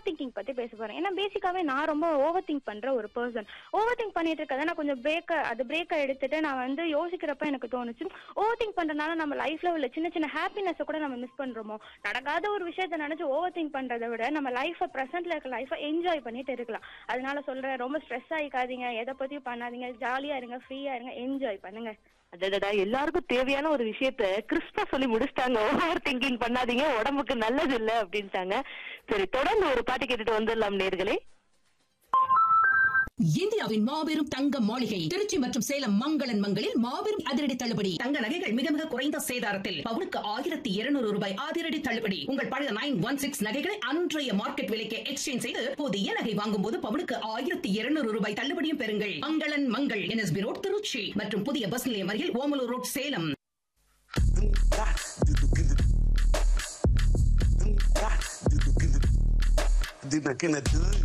over thinking பத்தி பேச போறேன் ஏன்னா பேசிக்காவே நான் ரொம்ப ஓவர் திங்க் பண்ற ஒரு பர்சன் ஓவர் திங்க் பண்ணிட்டு இருக்கதை நான் கொஞ்சம் பிரேக் அது பிரேக்கை எடுத்துட்டு நான் வந்து யோசிக்கிறப்ப எனக்கு தோணுச்சு ஓவர் திங்க் பண்றதுனால நம்ம லைஃப்ல உள்ள சின்ன சின்ன ஹாப்பினஸ் கூட நம்ம மிஸ் பண்றோமோ நடக்காத ஒரு விஷயத்த நினைச்சு ஓவர் திங்க் பண்றதை விட நம்ம லைஃபை பிரசன்ட்ல இருக்க லைஃபை என்ஜாய் பண்ணிட்டு இருக்கலாம் அதனால சொல்றேன் ரொம்ப ஸ்ட்ரெஸ் ஆயிக்காதீங்க எதை பத்தியும் பண்ணாதீங்க ஜாலியா இருங்க ஃப்ரீயா இருங்க என்ஜாய் பண்ணுங்க அடடடா எல்லாருக்கும் தேவையான ஒரு விஷயத்த கிறிஸ்பா சொல்லி முடிச்சிட்டாங்க ஓவர் திங்கிங் பண்ணாதீங்க உடம்புக்கு நல்லது இல்ல அப்படின்ட்டாங்க சரி தொடர்ந்து ஒரு பாட்டு கேட்டுட்டு வந்துடலாம் நேர்களே இந்தியாவின் மாபெரும் தங்க மாளிகை திருச்சி மற்றும் சேலம் மங்களன் மங்களில் மாபெரும் அதிரடி தள்ளுபடி தங்க நகைகள் மிக மிக குறைந்த சேதாரத்தில் பவுனுக்கு ஆயிரத்தி இருநூறு ரூபாய் அதிரடி தள்ளுபடி உங்கள் பழைய நைன் ஒன் சிக்ஸ் நகைகளை அன்றைய மார்க்கெட் விலைக்கு எக்ஸ்சேஞ்ச் செய்து புதிய நகை வாங்கும் போது பவுனுக்கு ஆயிரத்தி இருநூறு ரூபாய் தள்ளுபடியும் பெறுங்கள் மங்களன் மங்கள் என்எஸ்பி ரோட் திருச்சி மற்றும் புதிய பஸ் நிலையம் அருகில் Omalur road Salem Did I